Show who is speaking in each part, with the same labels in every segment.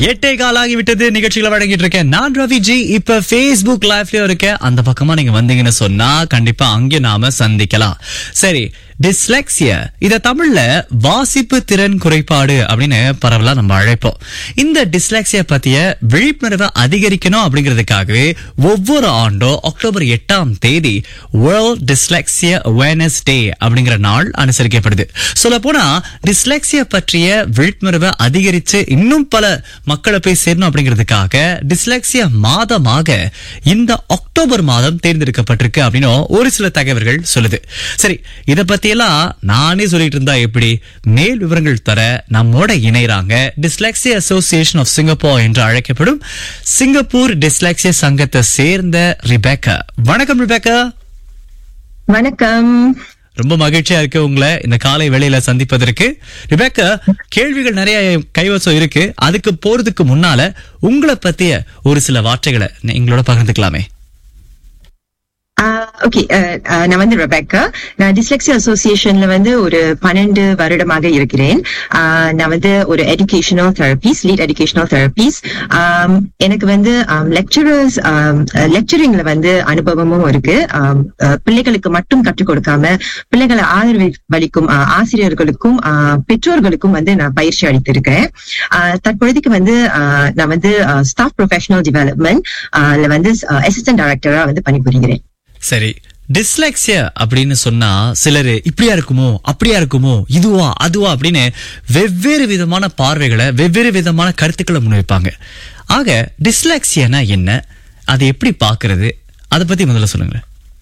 Speaker 1: எட்டே கால் ஆகிவிட்டது நிகழ்ச்சிகளை வழங்கிட்டு இருக்கேன் நான் ரவி ஜி இப்ப Facebook லைவ்லயும் இருக்கேன் அந்த பக்கமா நீங்க வந்தீங்கன்னு சொன்னா கண்டிப்பா அங்கே நாம சந்திக்கலாம் சரி டிஸ்லெக்சியா இத தமிழ்ல வாசிப்பு திறன் குறைபாடு அப்படின்னு பரவலா நம்ம அழைப்போம் இந்த டிஸ்லெக்சியா பத்திய விழிப்புணர்வை அதிகரிக்கணும் அப்படிங்கிறதுக்காகவே ஒவ்வொரு ஆண்டும் அக்டோபர் எட்டாம் தேதி வேர்ல்ட் டிஸ்லெக்சியா அவேர்னஸ் டே அப்படிங்கிற நாள் அனுசரிக்கப்படுது சொல்ல போனா டிஸ்லெக்சியா பற்றிய விழிப்புணர்வை அதிகரிச்சு இன்னும் பல மக்களை போய் சேரணும் அப்படிங்கிறதுக்காக டிஸ்லெக்சியா மாதமாக இந்த அக்டோபர் மாதம் தேர்ந்தெடுக்கப்பட்டிருக்கு அப்படின்னு ஒரு சில தகவல்கள் சொல்லுது சரி இத பத்தி எல்லாம் நானே சொல்லிட்டு இருந்தா எப்படி மேல் விவரங்கள் தர நம்மோட இணைறாங்க டிஸ்லெக்சியா அசோசியேஷன் ஆஃப் சிங்கப்பூர் என்று அழைக்கப்படும் சிங்கப்பூர் டிஸ்லெக்சியா சங்கத்தை சேர்ந்த ரிபேக்கா வணக்கம் ரிபேக்கா
Speaker 2: வணக்கம்
Speaker 1: ரொம்ப மகிழ்ச்சியா இருக்கு உங்களை இந்த காலை வேளையில சந்திப்பதற்கு ரிபேக்கா கேள்விகள் நிறைய என் கைவசம் இருக்கு அதுக்கு போறதுக்கு முன்னால உங்களை பத்திய ஒரு சில வார்த்தைகளை நீ- எங்களோட பகிர்ந்துக்கலாமே
Speaker 2: ஓகே நான் வந்து ரெபேக்கா நான் டிஸ்லெக்ஸி அசோசியேஷன்ல வந்து ஒரு பன்னெண்டு வருடமாக இருக்கிறேன் ஆஹ் நான் வந்து ஒரு educational therapies lead educational therapies எனக்கு வந்து லெக்சரர்ஸ் லெக்சரிங்ல வந்து அனுபவமும் இருக்கு ஆம், அஹ், பிள்ளைகளுக்கு மட்டும் கற்றுக் கொடுக்காம பிள்ளைகளை ஆதரவளிக்கும் ஆஹ், ஆசிரியர்களுக்கும் ஆஹ், பெற்றோர்களுக்கும் வந்து நான் பயிற்சி அளித்திருக்கேன் ஆஹ், தற்பொழுதுக்கு வந்து ஆஹ், நான் வந்து ஸ்டாஃப் ப்ரொஃபஷனல் டெவலப்மெண்ட் வந்து அசிஸ்டன்ட் டைரக்டரா வந்து பணிபுரிகிறேன்
Speaker 1: சரி டிஸ்லெக்சியா அப்படின்னு சொன்னா சிலர் இப்படியா இருக்குமோ அப்படியா இருக்குமோ இதுவா அதுவா அப்படின்னு வெவ்வேறு விதமான பார்வைகளை வெவ்வேறு விதமான கருத்துக்களை முன்வைப்பாங்க ஆக டிஸ்லெக்சியானா என்ன அதை எப்படி பாக்குறது அதை பத்தி முதல்ல சொல்லுங்க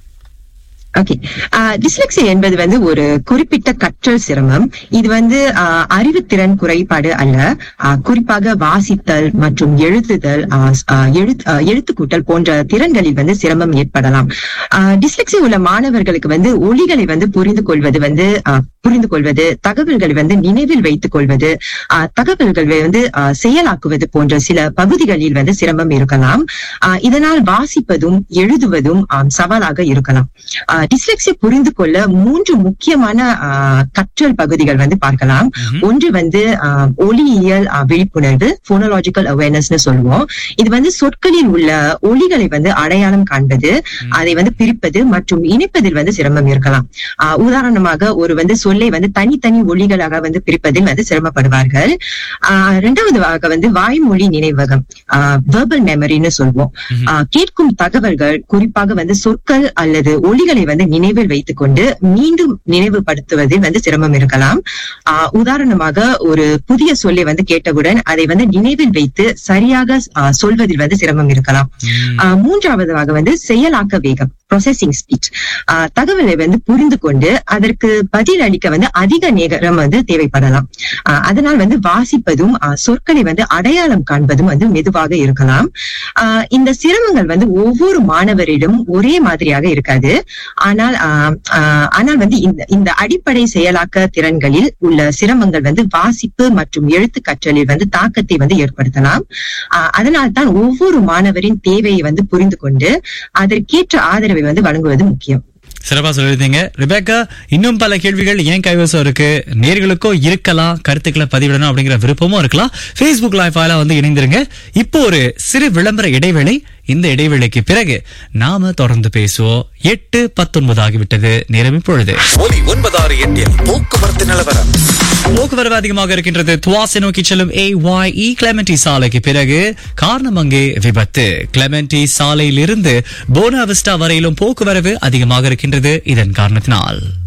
Speaker 2: ஓகே டிஸ்லெக்ஸி என்பது வந்து ஒரு குறிப்பிட்ட கற்றல் சிரமம் இது வந்து ஆஹ், அறிவுத்திறன் குறைபாடு அல்ல ஆஹ், குறிப்பாக வாசித்தல் மற்றும் எழுதுதல் ஆஹ், ஆஹ், எழுத்- ஆஹ், எழுத்துக்கூட்டல் போன்ற திறன்களில் வந்து சிரமம் ஏற்படலாம் டிஸ்லெக்ஸி உள்ள மாணவர்களுக்கு வந்து ஒலிகளை வந்து புரிந்து கொள்வது வந்து ஆஹ், புரிந்து கொள்வது தகவல்களை வந்து நினைவில் வைத்துக் கொள்வது ஆஹ், தகவல்களை வந்து ஆஹ், செயலாக்குவது போன்ற சில பகுதிகளில் வந்து சிரமம் இருக்கலாம் ஆஹ், இதனால் வாசிப்பதும் எழுதுவதும் ஆஹ், சவாலாக இருக்கலாம் டிஸ்லெக்ஸியா புரிந்து கொள்ள மூன்று முக்கியமான ஆஹ், கற்றல் பகுதிகள் வந்து பார்க்கலாம் ஒன்று வந்து ஆஹ், ஒலியியல் ஆஹ், விழிப்புணர்வு போனோலாஜிக்கல் அவேர்னஸ்னு சொல்லுவோம் இது வந்து சொற்களில் உள்ள ஒலிகளை வந்து அடையாளம் காண்பது அதை வந்து பிரிப்பது மற்றும் இணைப்பதில் வந்து சிரமம் இருக்கலாம் ஆஹ், உதாரணமாக ஒரு வந்து சொல்லை வந்து தனித்தனி ஒலிகளாக வந்து பிரிப்பதில் வந்து சிரமப்படுவார்கள் ஆஹ், இரண்டாவதாக வந்து வாய்மொழி நினைவகம் வெர்பல் மெமரின்னு சொல்வோம் ஆஹ், கேட்கும் தகவல்கள் குறிப்பாக வந்து சொற்கள் அல்லது ஒலிகளை வந்து நினைவில் வைத்துக் கொண்டு மீண்டும் நினைவுபடுத்துவதில் வந்து சிரமம் இருக்கலாம் ஆஹ், உதாரணமாக ஒரு புதிய சொல்லை வந்து கேட்டவுடன் அதை வந்து நினைவில் வைத்து சரியாக ஆஹ், சொல்வதில் வந்து சிரமம் இருக்கலாம் ஆஹ், மூன்றாவதாக வந்து செயலாக்க வேகம் ப்ரொசஸிங் ஸ்பீச் தகவலை வந்து புரிந்து கொண்டு அதற்கு பதில் அளிக்க வந்து அதிக நேரம் வந்து தேவைப்படலாம் ஆஹ், அதனால் வந்து வாசிப்பதும் ஆஹ், சொற்களை வந்து அடையாளம் காண்பதும் வந்து மெதுவாக இருக்கலாம் ஆஹ், இந்த சிரமங்கள் வந்து ஒவ்வொரு மாணவரிடம் ஒரே மாதிரியாக இருக்காது ஆனால் ஆஹ், ஆஹ், ஆனால் வந்து இந்த இந்த அடிப்படை செயலாக்க திறன்களில் உள்ள சிரமங்கள் வந்து வாசிப்பு மற்றும் எழுத்து கற்றலில் வந்து தாக்கத்தை வந்து ஏற்படுத்தலாம் ஆஹ், அதனால் தான் ஒவ்வொரு மாணவரின் தேவையை வந்து புரிந்து கொண்டு அதற்கேற்ற ஆதரவை வந்து வழங்குவது முக்கியம்
Speaker 1: சிறப்பா சொல்லியிருந்தீங்க ரிபேக்கா இன்னும் பல கேள்விகள் ஏன் கைவசம் இருக்கு நேர்களுக்கும் இருக்கலாம் கருத்துக்களை பதிவிடணும் அப்படிங்கிற விருப்பமும் இருக்கலாம் Facebook லைவ் ஆல வந்து இணைந்திருங்க இப்போ ஒரு சிறு விளம்பர இடைவேளை இந்த இடைவேளைக்கு பிறகு நாம தொடர்ந்து பேசுவோம் எட்டு பத்தொன்பது ஆகிவிட்டது நேரம் இப்பொழுது
Speaker 3: ஒலி ஒன்பதாறு எட்டில் போக்குவரத்து நிலவரம்
Speaker 1: போக்குவரவு அதிகமாக இருக்கின்றது துவாசை நோக்கி செல்லும் ஏ ஒய் இ கிளமெண்டி சாலைக்கு பிறகு காரணம் அங்கே விபத்து கிளமெண்டி சாலையிலிருந்து போனாவிஸ்டா வரையிலும் போக்குவரவு அதிகமாக இருக்கின்றது இதன் காரணத்தினால்